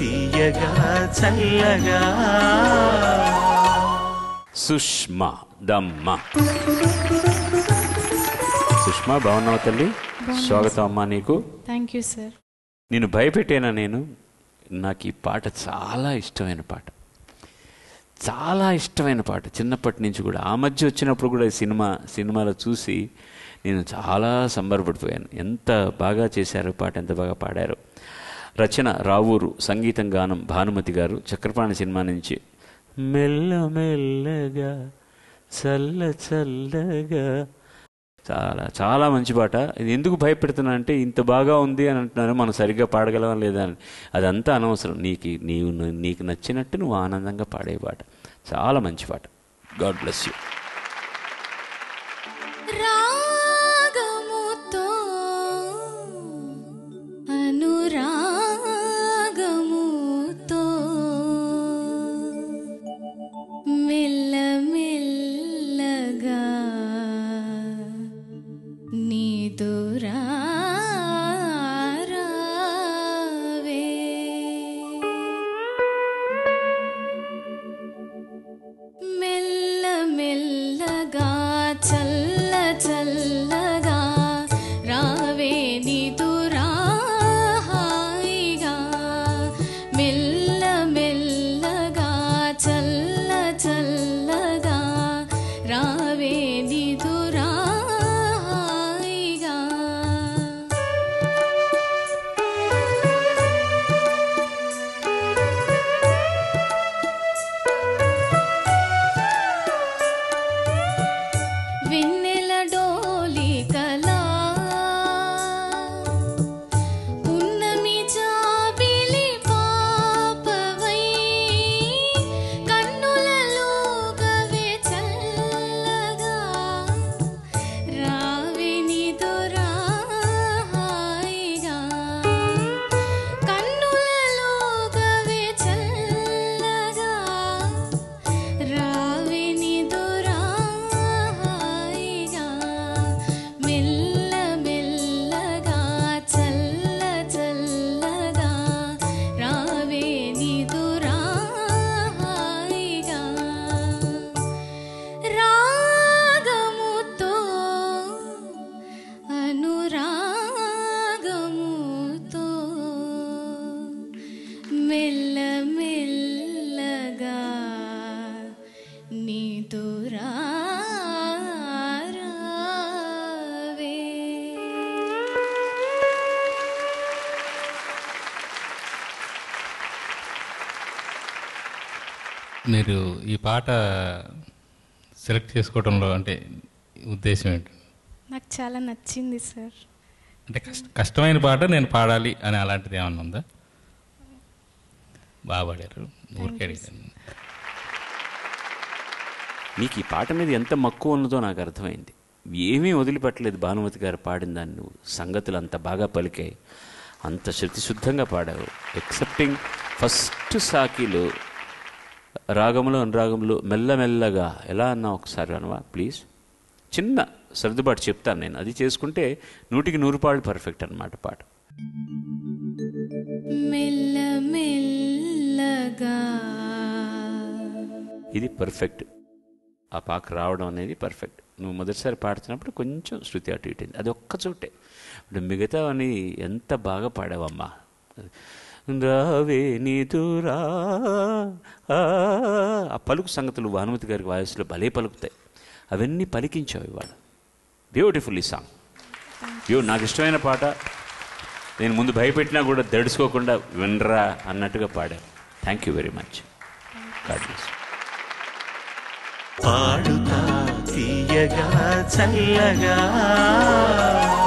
తీయగా చల్లగా సుష్మా దమ్మ సుష్మా బాగున్నావు తల్లి స్వాగతం అమ్మా నీకు థ్యాంక్ యూ సార్ నేను భయపెట్టేనా నేను నాకు ఈ పాట చాలా ఇష్టమైన పాట చాలా ఇష్టమైన పాట చిన్నప్పటి నుంచి కూడా ఆ మధ్య వచ్చినప్పుడు కూడా ఈ సినిమా సినిమాలో చూసి నేను చాలా సంబరపడిపోయాను ఎంత బాగా చేశారు పాట ఎంత బాగా పాడారు రచన రావూరు సంగీతం గానం భానుమతి గారు చక్రపాణి సినిమా నుంచి మెల్ల మెల్లగా చల్ల చల్లగా చాలా చాలా మంచి పాట ఇది ఎందుకు భయపెడుతున్నా అంటే ఇంత బాగా ఉంది అని అంటున్నారు మనం సరిగ్గా పాడగలవా లేదా అని అదంతా అనవసరం నీకు నీవు నీకు నచ్చినట్టు నువ్వు ఆనందంగా పాడే పాట చాలా మంచి పాట గాడ్ బ్లెస్ యూ రాగముతో అనురాగముతో మెల్లమెల్లగా నీదురారావే మెల్ల మెల్లగా చల్ల చల్లగా రావే నిదురా హాయిగా మెల్ల మెల్లగా చల్ల చల్లగా రావే నిదురా హాయిగా వెన్నెల డోలి కలా పున్నమి జాబిలి పాపవై కన్నులలో గవే చల్లగా రావిని దొరా హాయిగా కన్నులలో గవే చల్లగా రావిని దొరా హాయిగా మెల్ల మెల్లగా చల్ల చల్లగా రావిని దొరా హాయిగా రాగముతో అనురాగముతో మెల్ల మెల్లగా నీతో రావే మీరు ఈ పాట సెలెక్ట్ చేసుకోవడంలో అంటే ఉద్దేశం ఏంటి నాకు చాలా నచ్చింది సార్ అంటే కష్ట కష్టమైన పాట నేను పాడాలి అని అలాంటిది ఏమన్నా ఉందా బాగా పాడారు ఊరికే అడిగాను నీకు ఈ పాట మీద ఎంత మక్కువ ఉన్నదో నాకు అర్థమైంది ఏమీ వదిలిపెట్టలేదు భానుమతి గారు పాడిన దాన్ని నువ్వు సంగతులు అంత బాగా పలికాయి అంత శృతిశుద్ధంగా పాడావు ఎక్సెప్టింగ్ ఫస్ట్ సాకిలు రాగంలో అనురాగంలో మెల్లమెల్లగా ఎలా అన్నా ఒకసారి అనవా ప్లీజ్ చిన్న సర్దుబాటు చెప్తాను నేను అది చేసుకుంటే నూటికి నూరు పాళ్ళు పర్ఫెక్ట్ అన్నమాట పాట మెల్ల మెల్లగా ఇది పర్ఫెక్ట్ ఆ పాక రావడం అనేది పర్ఫెక్ట్ నువ్వు మొదటిసారి పాడుతున్నప్పుడు కొంచెం శృతి అటు ఇటు అయింది. అది ఒక్క చోటే ఇప్పుడు మిగతావని ఎంత బాగా పాడావమ్మా రావే నీదురా ఆ ఆ పలుకు సంగతులు భానుమతి గారి వాయిస్లో భలే పలుకుతాయి అవన్నీ పలికించావు ఇవాళ బ్యూటిఫుల్ ఈ సాంగ్ బ్యూ నాకు ఇష్టమైన పాట నేను ముందు భయపెట్టినా కూడా దడుచుకోకుండా వినరా అన్నట్టుగా పాడాను thank you very much God bless పాడుతా తీయగా చల్లగా